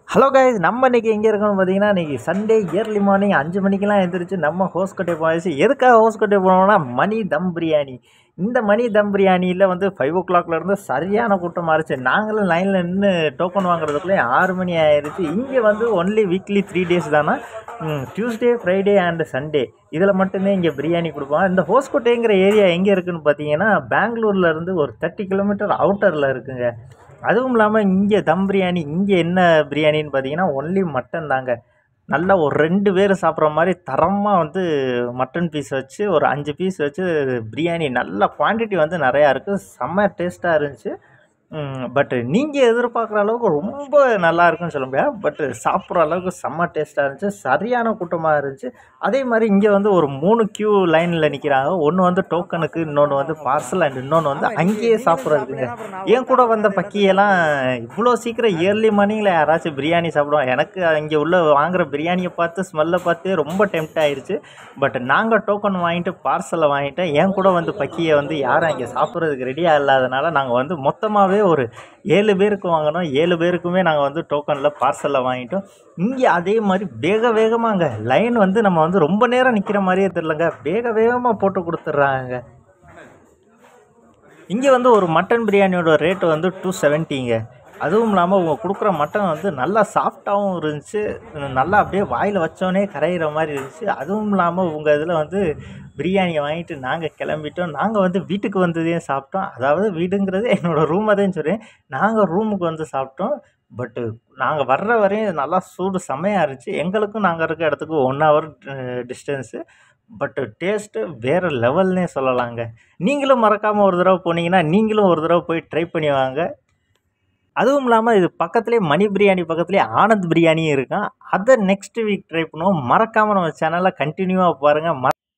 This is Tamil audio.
ஹலோ guys நம்ம இன்னைக்கு எங்கே இருக்கோம்னு பார்த்தீங்கன்னா இன்னைக்கு சண்டே இயர்லி மார்னிங் அஞ்சு மணிக்கெல்லாம் எழுந்திரிச்சு நம்ம ஹோஸ்கோட்டை போயாச்சு எதுக்காக ஹோஸ்கோட்டை போனோம்னா மணி தம் பிரியாணி இந்த மணி தம் பிரியாணியில் வந்து ஃபைவ் ஓ இருந்து சரியான கூட்டமாக இருந்துச்சு நாங்களும் லைனில் நின்று டோக்கன் வாங்குறதுக்குள்ளே ஆறு மணி ஆயிடுச்சு இங்கே வந்து ஒன்லி வீக்லி த்ரீ டேஸ் தானா டியூஸ்டே ஃப்ரைடே அண்ட் சண்டே இதில் மட்டுமே இங்கே பிரியாணி கொடுப்பாங்க இந்த ஹோஸ்கோட்டைங்கிற ஏரியா எங்கே இருக்குன்னு பார்த்தீங்கன்னா பெங்களூர்ல இருந்து ஒரு தேர்ட்டி கிலோமீட்டர் அவுட்டரில் இருக்குங்க அதுவும் இல்லாமல் இங்கே தம் பிரியாணி இங்கே என்ன பிரியாணின்னு பார்த்தீங்கன்னா ஒன்லி மட்டன் தாங்க நல்லா ஒரு ரெண்டு பேர் சாப்பிட்ற மாதிரி தரமாக வந்து மட்டன் பீஸ் வச்சு ஒரு அஞ்சு பீஸ் வச்சு பிரியாணி நல்ல குவான்டிட்டி வந்து நிறையா இருக்குது செம்ம டேஸ்ட்டாக இருந்துச்சு பட் நீங்கள் எதிர்பார்க்குற அளவுக்கு ரொம்ப நல்லா இருக்குன்னு சொல்ல முடியாது பட் சாப்பிட்ற அளவுக்கு செம்ம டேஸ்ட்டாக இருந்துச்சு சரியான கூட்டமாக இருந்துச்சு அதே மாதிரி இங்கே வந்து ஒரு மூணு கியூ லைனில் நிற்கிறாங்க ஒன்று வந்து டோக்கனுக்கு இன்னொன்று வந்து பார்சல் அண்ட் இன்னொன்று வந்து அங்கேயே சாப்பிட்றதுக்குங்க என் கூட வந்த பக்கியெல்லாம் இவ்வளோ சீக்கிரம் இயர்லி மார்னிங்கில் யாராச்சும் பிரியாணி சாப்பிடுவோம் எனக்கு இங்கே உள்ள வாங்குற பிரியாணியை பார்த்து ஸ்மெல்லை பார்த்து ரொம்ப டெம்ட் ஆயிடுச்சு பட் நாங்கள் டோக்கன் வாங்கிட்டு பார்சலை வாங்கிட்டு என் கூட வந்து பக்கியை வந்து யாரும் இங்கே சாப்பிட்றதுக்கு ரெடியாக இல்லாதனால நாங்கள் வந்து மொத்தமாகவே ஒரு ஏழு பேருக்கு வாங்கினோம் ஏழு பேருக்குமே நாங்கள் வந்து டோக்கனில் பார்சலில் வாங்கிட்டோம் இங்கே அதே மாதிரி வேக வேகமாங்க லைன் வந்து நம்ம வந்து ரொம்ப நேரம் நிற்கிற மாதிரியே தெரிலங்க வேக வேகமாக போட்டு கொடுத்துட்றாங்க இங்கே வந்து ஒரு மட்டன் பிரியாணியோட ரேட்டு வந்து டூ செவன்ட்டிங்க அதுவும் இல்லாமல் அவங்க கொடுக்குற மட்டன் வந்து நல்லா சாஃப்டாகவும் இருந்துச்சு நல்லா அப்படியே வாயில் வச்சோடனே கரையிற மாதிரி இருந்துச்சு அதுவும் இல்லாமல் உங்கள் இதில் வந்து பிரியாணியை வாங்கிட்டு நாங்கள் கிளம்பிட்டோம் நாங்கள் வந்து வீட்டுக்கு வந்ததையும் சாப்பிட்டோம் அதாவது வீடுங்கிறது என்னோடய ரூமை தான் சொல்கிறேன் நாங்கள் ரூமுக்கு வந்து சாப்பிட்டோம் பட்டு நாங்கள் வர்ற வரையும் நல்லா சூடு செம்மையாக இருந்துச்சு எங்களுக்கும் நாங்கள் இருக்க இடத்துக்கு ஒன் ஹவர் டிஸ்டன்ஸு பட்டு டேஸ்ட்டு வேறு லெவல்னே சொல்லலாங்க நீங்களும் மறக்காமல் ஒரு தடவை போனீங்கன்னா நீங்களும் ஒரு தடவை போய் ட்ரை பண்ணி வாங்க அதுவும் இல்லாமல் இது பக்கத்துலேயே மணி பிரியாணி பக்கத்துலேயே ஆனந்த் பிரியாணியும் இருக்கான் அதை நெக்ஸ்ட் வீக் ட்ரை பண்ணுவோம் மறக்காமல் நம்ம சேனலை கண்டினியூவாக பாருங்கள் மற